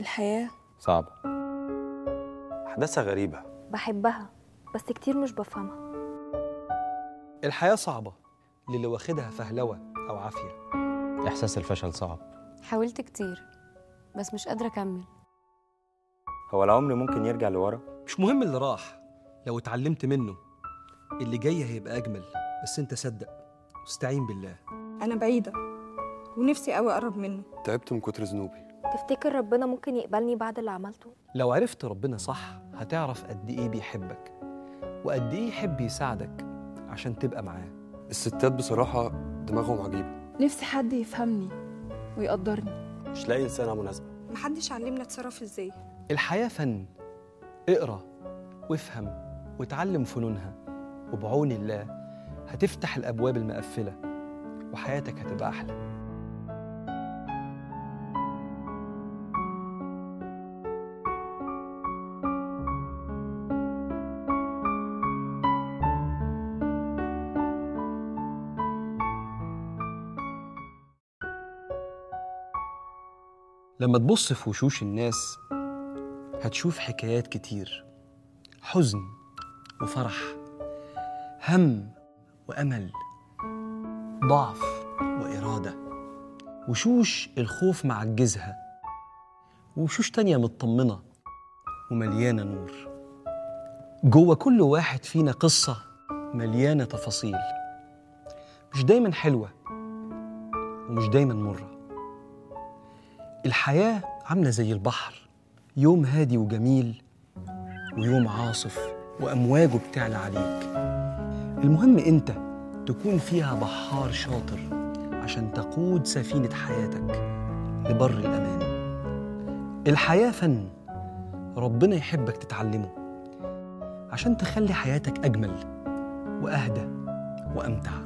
الحياة صعبة أحداثها غريبة بحبها بس كتير مش بفهمها الحياة صعبة للي واخدها فهلوة أو عافية إحساس الفشل صعب حاولت كتير بس مش قادرة أكمل هو العمر ممكن يرجع لورا مش مهم اللي راح لو اتعلمت منه اللي جاي هيبقى أجمل بس أنت صدق واستعين بالله أنا بعيدة ونفسي قوي أقرب منه تعبت من كتر ذنوبي تفتكر ربنا ممكن يقبلني بعد اللي عملته لو عرفت ربنا صح هتعرف قد إيه بيحبك وقد إيه يحب يساعدك عشان تبقى معاه الستات بصراحة دماغهم عجيبة نفسي حد يفهمني ويقدرني مش لاقي إنسانة مناسبة محدش علمنا اتصرف ازاي الحياة فن اقرا وافهم وتعلم فنونها وبعون الله هتفتح الأبواب المقفلة وحياتك هتبقى أحلى لما تبص في وشوش الناس هتشوف حكايات كتير حزن وفرح هم وأمل ضعف وإرادة وشوش الخوف معجزها وشوش تانية مطمنة ومليانة نور جوه كل واحد فينا قصة مليانة تفاصيل مش دايما حلوة ومش دايما مرة الحياة عاملة زي البحر يوم هادي وجميل ويوم عاصف وأمواجه بتعلى عليك المهم أنت تكون فيها بحار شاطر عشان تقود سفينة حياتك لبر الأمان الحياة فن ربنا يحبك تتعلمه عشان تخلي حياتك أجمل وأهدى وأمتع